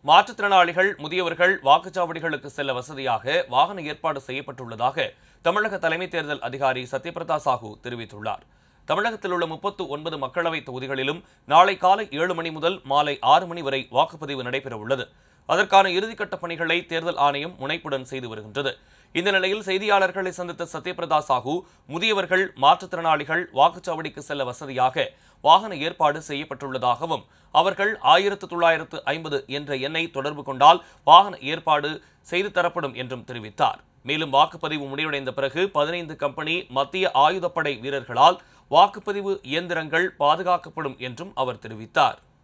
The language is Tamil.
மாற்றுத்திறனாளிகள் முதியவர்கள் வாக்குச்சாவடிகளுக்கு செல்ல வசதியாக வாகன ஏற்பாடு செய்யப்பட்டுள்ளதாக தமிழக தலைமை தேர்தல் அதிகாரி சத்யபிரதா சாஹூ தெரிவித்துள்ளார் தமிழகத்தில் உள்ள முப்பத்து ஒன்பது மக்களவைத் தொகுதிகளிலும் நாளை காலை ஏழு மணி முதல் மாலை ஆறு மணி வரை வாக்குப்பதிவு நடைபெறவுள்ளது அதற்கான இறுதிக்கட்ட பணிகளை தேர்தல் ஆணையம் முனைப்புடன் செய்து வருகின்றது இந்த நிலையில் செய்தியாளர்களை சந்தித்த சத்யபிரதா சாஹூ முதியவர்கள் மாற்றுத்திறனாளிகள் வாக்குச்சாவடிக்கு செல்ல வசதியாக வாகன ஏற்பாடு செய்யப்பட்டுள்ளதாகவும் அவர்கள் ஆயிரத்து தொள்ளாயிரத்து ஐம்பது என்ற எண்ணை தொடர்பு கொண்டால் வாகன ஏற்பாடு செய்து தரப்படும் என்றும் தெரிவித்தார் மேலும் வாக்குப்பதிவு முடிவடைந்த பிறகு பதினைந்து கம்பெனி மத்திய ஆயுதப்படை வீரர்களால் வாக்குப்பதிவு இயந்திரங்கள் பாதுகாக்கப்படும் என்றும் அவர் தெரிவித்தார்